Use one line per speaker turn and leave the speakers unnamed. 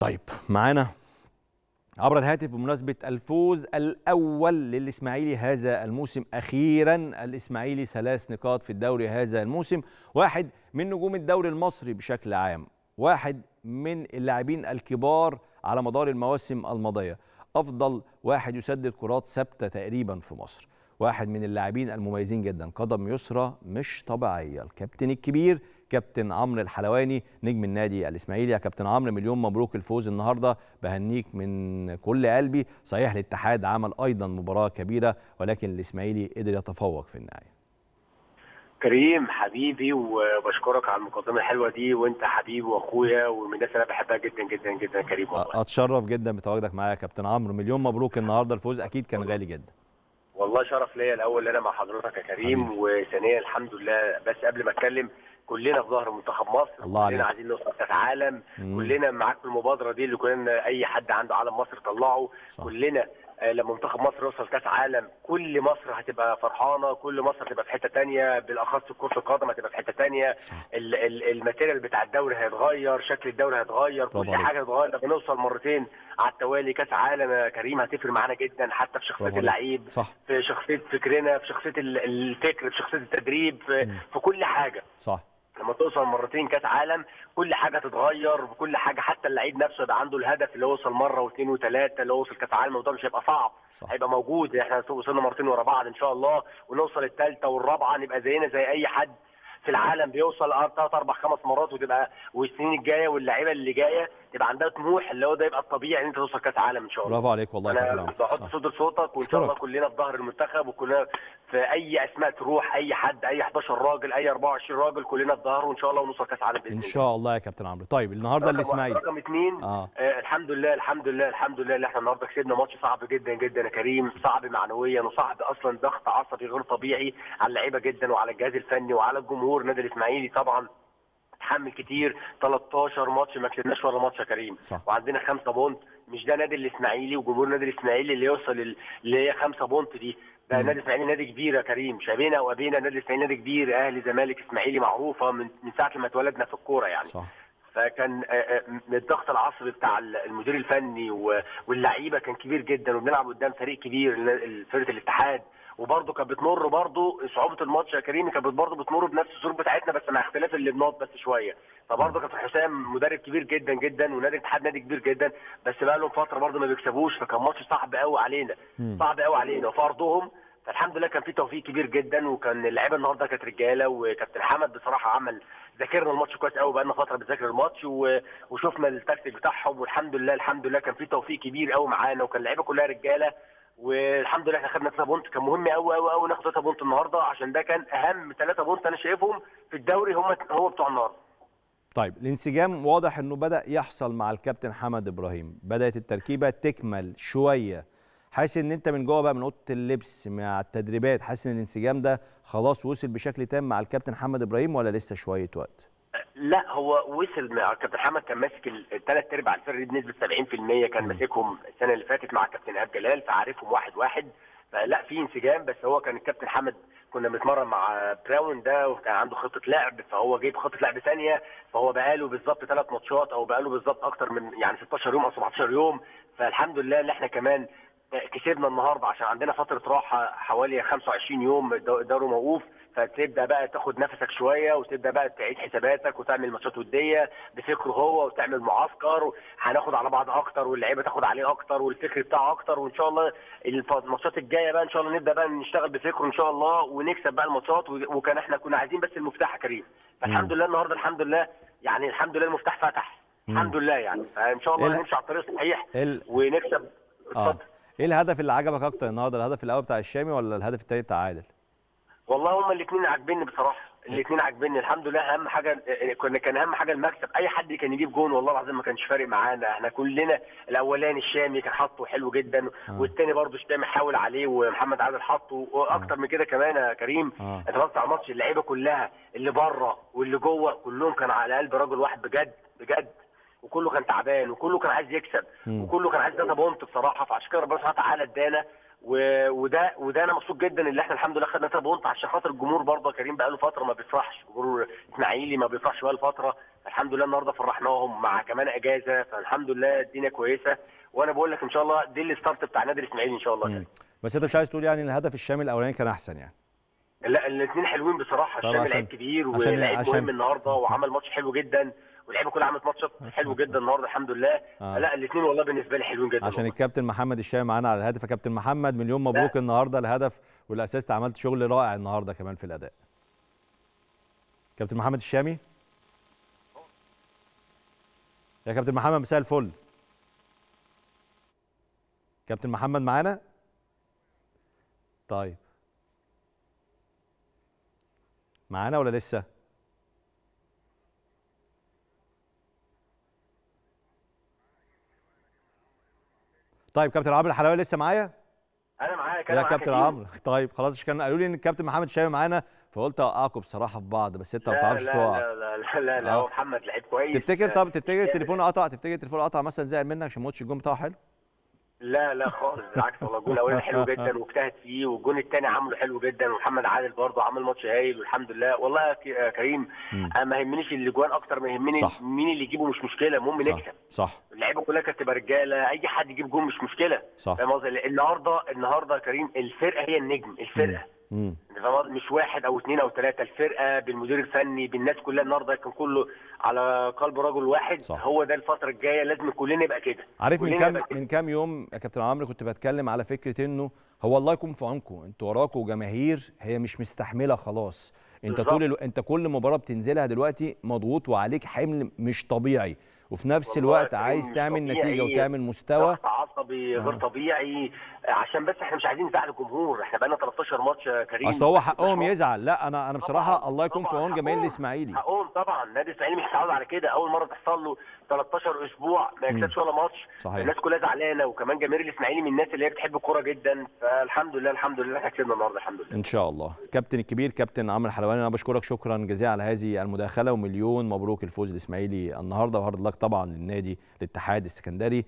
طيب معانا عبر الهاتف بمناسبة الفوز الأول للإسماعيلي هذا الموسم أخيرا الإسماعيلي ثلاث نقاط في الدوري هذا الموسم واحد من نجوم الدوري المصري بشكل عام واحد من اللاعبين الكبار على مدار المواسم الماضية أفضل واحد يسدد كرات ثابتة تقريبا في مصر واحد من اللاعبين المميزين جدا قدم يسرى مش طبيعية الكابتن الكبير كابتن عمرو الحلواني نجم النادي الاسماعيلي يا كابتن عمرو مليون مبروك الفوز النهارده بهنيك من كل قلبي صحيح الاتحاد عمل ايضا مباراه كبيره ولكن الاسماعيلي قدر يتفوق في النهايه
كريم حبيبي وبشكرك على المقدمه الحلوه دي وانت حبيبي واخويا ومن الناس اللي انا بحبها جدا جدا جدا كريم والله
اتشرف جدا بتواجدك معايا يا كابتن عمرو مليون مبروك النهارده الفوز اكيد كان غالي جدا
والله شرف ليا الاول ان انا مع حضرتك يا كريم حبيبي. وثانيا الحمد لله بس قبل ما اتكلم كلنا في ظهر منتخب مصر
الله
كلنا
عليك.
عايزين نوصل كاس عالم كلنا معاك في المبادره دي اللي كلنا اي حد عنده علم مصر طلعه
صح.
كلنا آه، لما منتخب مصر يوصل كاس عالم كل مصر هتبقى فرحانه كل مصر هتبقى في حته تانية بالاخص كره القدم هتبقى في حته تانية
صح.
ال- ال- الماتيريال بتاع الدوري هيتغير شكل الدوري هيتغير
برافو
كل
عليك.
حاجه هتتغير لما نوصل مرتين على التوالي كاس عالم يا كريم هتفرق معانا جدا حتى في شخصيه
برافو عليك.
اللعيب
صح
في شخصيه فكرنا في شخصيه ال- الفكر في شخصيه التدريب في,
مم.
في كل حاجه
صح
لما توصل مرتين كاس عالم كل حاجه تتغير وكل حاجه حتى اللعيب نفسه يبقى عنده الهدف اللي هو يوصل مره واثنين وثلاثه اللي هو يوصل كاس عالم الموضوع مش هيبقى صعب
صح.
هيبقى موجود احنا وصلنا مرتين ورا بعض ان شاء الله ونوصل الثالثه والرابعه نبقى زينا زي اي حد في العالم بيوصل ثلاث اربع خمس مرات وتبقى والسنين الجايه واللعيبه اللي جايه تبقى عندها طموح اللي هو ده يبقى الطبيعي ان انت توصل كاس عالم ان شاء الله
برافو عليك والله يا كابتن
انا
عمرو
بحط
صح.
صوت صوتك وان شاء الله
أشكرك.
كلنا في ظهر المنتخب وكلنا في اي اسماء تروح اي حد اي 11 راجل اي 24 راجل كلنا في ظهره وان شاء الله ونوصل كاس عالم باذن
ان
الله
شاء الله يا كابتن عمرو طيب النهارده
رقم-
الاسماعيلي
رقم اثنين
اه
آه الحمد لله الحمد لله الحمد لله اللي احنا النهارده كسبنا ماتش صعب جدا جدا يا كريم صعب معنويا وصعب اصلا ضغط عصبي غير طبيعي على اللعيبه جدا وعلى الجهاز الفني وعلى الجمهور نادي الاسماعيلي طبعا اتحمل كتير 13 ماتش ما كسبناش ولا ماتش يا كريم
صح.
وعندنا خمسه بونت مش ده نادي الاسماعيلي وجمهور نادي الاسماعيلي اللي يوصل ال- اللي هي خمسه بونت دي ده
مم.
نادي الاسماعيلي نادي كبير يا كريم شابينا وابينا نادي الاسماعيلي نادي كبير اهلي زمالك اسماعيلي معروفه من من ساعه ما اتولدنا في الكوره يعني
صح
فكان آه، آه، من الضغط العصبي بتاع المدير الفني و- واللعيبه كان كبير جدا وبنلعب قدام فريق كبير فرقه الاتحاد وبرضه كانت بتمر برضه صعوبه الماتش يا كريم كانت برضه بتمر بنفس الظروف بتاعتنا بس مع اختلاف اللبنات بس شويه فبرضه كابتن حسام مدرب كبير جدا جدا ونادي الاتحاد نادي كبير جدا بس بقى لهم فتره برضه ما بيكسبوش فكان ماتش صعب قوي علينا
مم.
صعب قوي علينا وفي ارضهم فالحمد لله كان في توفيق كبير جدا وكان اللعيبه النهارده كانت رجاله وكابتن حمد بصراحه عمل ذاكرنا الماتش كويس قوي بقالنا فتره بنذاكر الماتش و... وشفنا التكتيك بتاعهم والحمد لله الحمد لله كان في توفيق كبير قوي معانا وكان اللعيبه كلها رجاله والحمد لله احنا خدنا 3 بونت كان مهم قوي قوي قوي ناخد 3 بونت النهارده عشان ده كان اهم 3 بونت انا شايفهم في الدوري هم هو بتوع النهارده
طيب الانسجام واضح انه بدا يحصل مع الكابتن حمد ابراهيم بدات التركيبه تكمل شويه حاسس ان انت من جوه بقى من اوضه اللبس مع التدريبات حاسس ان الانسجام ده خلاص وصل بشكل تام مع الكابتن حمد ابراهيم ولا لسه شويه وقت
لا هو وصل مع كابتن حمد كان ماسك الثلاث ارباع الفرق دي بنسبه 70% كان
مم.
ماسكهم السنه اللي فاتت مع كابتن ايهاب جلال فعارفهم واحد واحد فلا في انسجام بس هو كان الكابتن حمد كنا بنتمرن مع براون ده وكان عنده خطه لعب فهو جايب خطه لعب ثانيه فهو بقاله بالظبط ثلاث ماتشات او بقاله بالظبط اكتر من يعني 16 يوم او 17 يوم فالحمد لله ان احنا كمان كسبنا النهارده عشان عندنا فتره راحه حوالي 25 يوم الدو- الدوري موقوف فتبدا بقى تاخد نفسك شويه وتبدا بقى تعيد حساباتك وتعمل ماتشات وديه بفكره هو وتعمل معسكر هناخد على بعض اكتر واللعيبه تاخد عليه اكتر والفكر بتاعه اكتر وان شاء الله الف- الماتشات الجايه بقى ان شاء الله نبدا بقى نشتغل بفكره ان شاء الله ونكسب بقى الماتشات و- وكان احنا كنا عايزين بس المفتاح يا كريم فالحمد لله النهارده الحمد لله يعني الحمد لله المفتاح فتح
مم.
الحمد لله يعني فان شاء
إيه
الله
ال-
هنمشي على الطريق الصحيح
ال...
ونكسب
اه
اتفضل
ايه الهدف اللي عجبك اكتر النهارده الهدف الاول بتاع الشامي ولا الهدف الثاني بتاع عادل
والله هما الاثنين عاجبيني بصراحه الاثنين عاجبيني الحمد لله اهم حاجه كنا كان اهم حاجه المكسب اي حد كان يجيب جون والله العظيم ما كانش فارق معانا احنا كلنا الاولاني الشامي كان حاطه حلو جدا
آه.
والثاني برضه الشامي حاول عليه ومحمد عادل حطه واكتر من كده كمان يا كريم
اه
اتفرجت على ماتش اللعيبه كلها اللي بره واللي جوه كلهم كان على قلب راجل واحد بجد بجد وكله كان تعبان وكله كان عايز يكسب
مم.
وكله كان عايز 3 بونت بصراحه فعشان كده ربنا سبحانه وتعالى ادانا و- وده وده انا مبسوط جدا ان احنا الحمد لله خدنا 3 بونت عشان خاطر الجمهور برضه يا كريم بقاله فتره ما بيفرحش جمهور اسماعيلي ما بيفرحش بقاله فتره الحمد لله النهارده فرحناهم مع كمان اجازه فالحمد لله الدنيا كويسه وانا بقول لك ان شاء الله دي الستارت بتاع نادي الاسماعيلي ان شاء الله
مم. بس انت مش عايز تقول يعني ان الهدف الشامل الاولاني كان احسن يعني
لا الاثنين حلوين بصراحه
طبعا
الشامل
عشان-
لعيب كبير
عشان-
ولعيب
عشان-
مهم النهارده وعمل ماتش حلو جدا واللعيبه كلها عملت ماتش حلو جدا النهارده الحمد لله
آه.
لا الاثنين والله بالنسبه لي حلوين جدا
عشان
والله.
الكابتن محمد الشامي معانا على الهاتف يا كابتن محمد مليون مبروك النهارده الهدف والاسيست عملت شغل رائع النهارده كمان في الاداء كابتن محمد الشامي يا كابتن محمد مساء الفل كابتن محمد معانا طيب معانا ولا لسه طيب كابتن عمرو الحلاوي لسه معايا
انا معاك
يا
انا معاك
كابتن
كتير.
عمرو طيب خلاص عشان كان قالوا لي ان الكابتن محمد شاوي معانا فقلت اوقعكم بصراحه في بعض بس انت ما
لا
بتعرفش
لا
تقع
لا لا لا لا, لا
آه.
هو محمد لعيب كويس
تفتكر طب تفتكر التليفون قطع تفتكر التليفون قطع مثلا زعل منك عشان ماتش الجون بتاعه حلو
لا لا خالص بالعكس والله الجون الاولاني حلو جدا واجتهد فيه والجون الثاني عمله حلو جدا ومحمد عادل برضه عمل ماتش هايل والحمد لله والله يا ك- يا كريم
مم.
انا ما يهمنيش الاجوان اكتر ما يهمني
صح.
مين اللي يجيبه مش مشكله المهم
صح
نكسب
صح
اللعيبه كلها كانت تبقى رجاله اي حد يجيب جون مش مشكله
صح
فاهم قصدي النهارده النهارده يا كريم الفرقه هي النجم الفرقه
امم
انت فاهم قصدي؟ مش واحد او اثنين او ثلاثه الفرقه بالمدير الفني بالناس كلها النهارده كان كله على قلب رجل واحد
صح.
هو ده الفتره الجايه لازم كلنا نبقى كده
عارف من
كلنا
كام
نبقى كده.
من كام يوم يا كابتن عمرو كنت بتكلم على فكره انه هو الله يكون في عونكم انتوا وراكوا جماهير هي مش مستحمله خلاص انت
بالظبط.
طول الو... انت كل مباراه بتنزلها دلوقتي مضغوط وعليك حمل مش طبيعي وفي نفس
والله
الوقت
يا كريم
عايز
مش
تعمل
طبيعي.
نتيجه وتعمل مستوى
ضغط عصبي غير
آه.
طبيعي عشان بس احنا مش عايزين نزعل الجمهور احنا بقالنا 13 ماتش يا كريم
اصل هو
بس
حقهم
مش
يزعل لا انا انا بصراحه
طبعاً،
الله يكون في
طبعاً
عون جماهير
حقهم.
الاسماعيلي
حقهم طبعا نادي الاسماعيلي مش متعود على كده اول مره تحصل له 13 اسبوع ما يكسبش ولا ماتش
صحيح.
الناس كلها زعلانه وكمان جماهير الاسماعيلي من الناس اللي هي بتحب الكوره جدا فالحمد لله الحمد لله احنا كسبنا النهارده الحمد لله
ان شاء الله كابتن الكبير كابتن عمرو الحلواني انا بشكرك شكرا جزيلا على هذه المداخله ومليون مبروك الفوز الاسماعيلي النهارده وهارد لك طبعا للنادي الاتحاد السكندري